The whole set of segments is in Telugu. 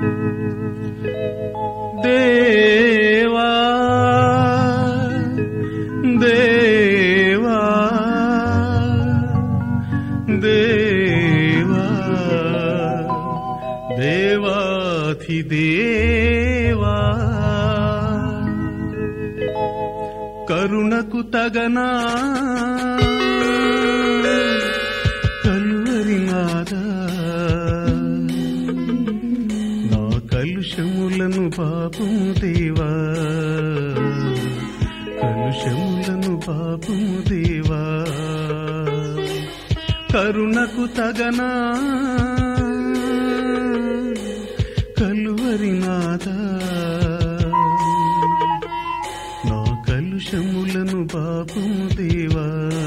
దేవా దేవా దేవా దేవాధిదేవా కరుణకు తగనా కలువరినాదా నా కలుషములను పాపము దేవా కలుషములను పాపము దేవా కరుణకు తగనా కలువరినాదా నా కలుషములను పాపము దేవా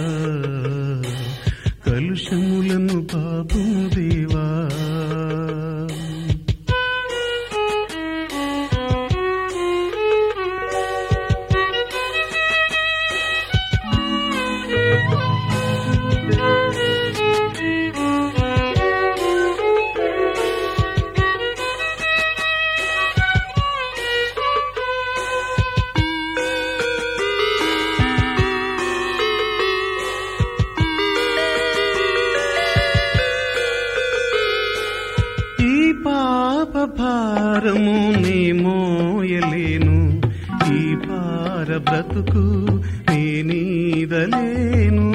కలుషములను పాపము దేవా ఈ పాప భారము నే మోయలేను ఈ పార బ్రతుకు నేనీదలేను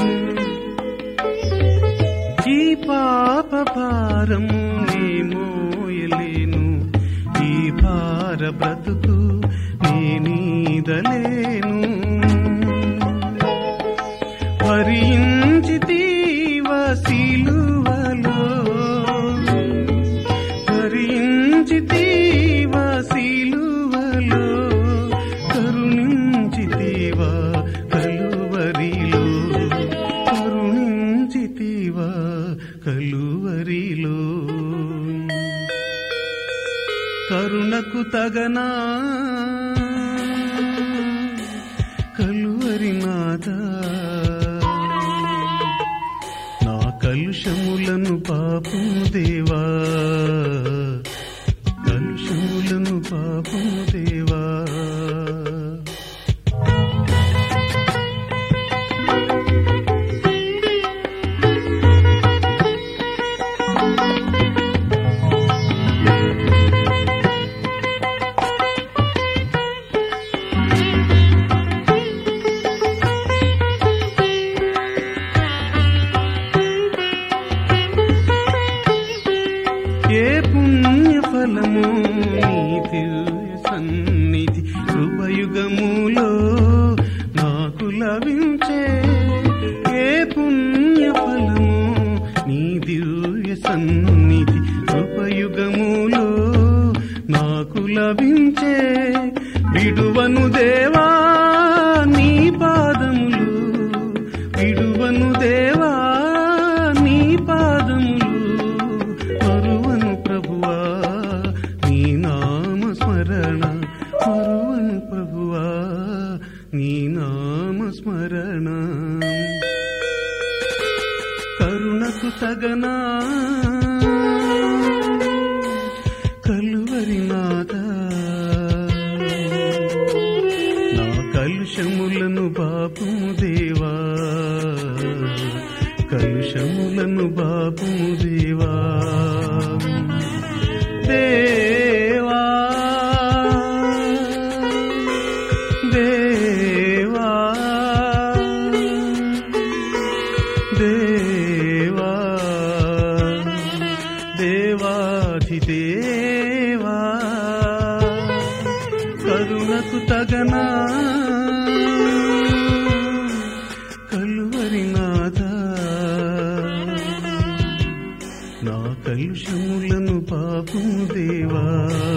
ఈ పాప భారము నే మోయలేను ఈ భార బ్రతుకు నేనీదలేను భరించితీవ సిలువలో భరించితీవ సిలువలో కరుణించితీవ కలువరిలో కరుణించితీవ కలువరిలో కరుణకు తగనా కలువరినాథా నా కలుషములను పాపము దేవా కలుషములను పాపము దేవా ఏ పుణ్య ఫలము నీ దివ్య సన్నిధి కృపయుగములో నాకు లభించే ఏ పుణ్య ఫలము నీ దివ్య సన్నిధి కృపయుగములో నాకు లభించే విడువను దేవా నీ పాదములు విడువను దేవా నీ పాదములు మరువను ప్రభువా నీ నామ స్మరణ మరువను ప్రభువా నీ నామ స్మరణ కరుణకు తగనా కలువరినాథా నా కలుషములను బాపుము దేవా కలుషములను బాపుము దేవా దేవా దేవా దేవా దేవాధిదేవా కరుణకు తగనా కలువరినాథా నా కలుషములను పాపము దేవా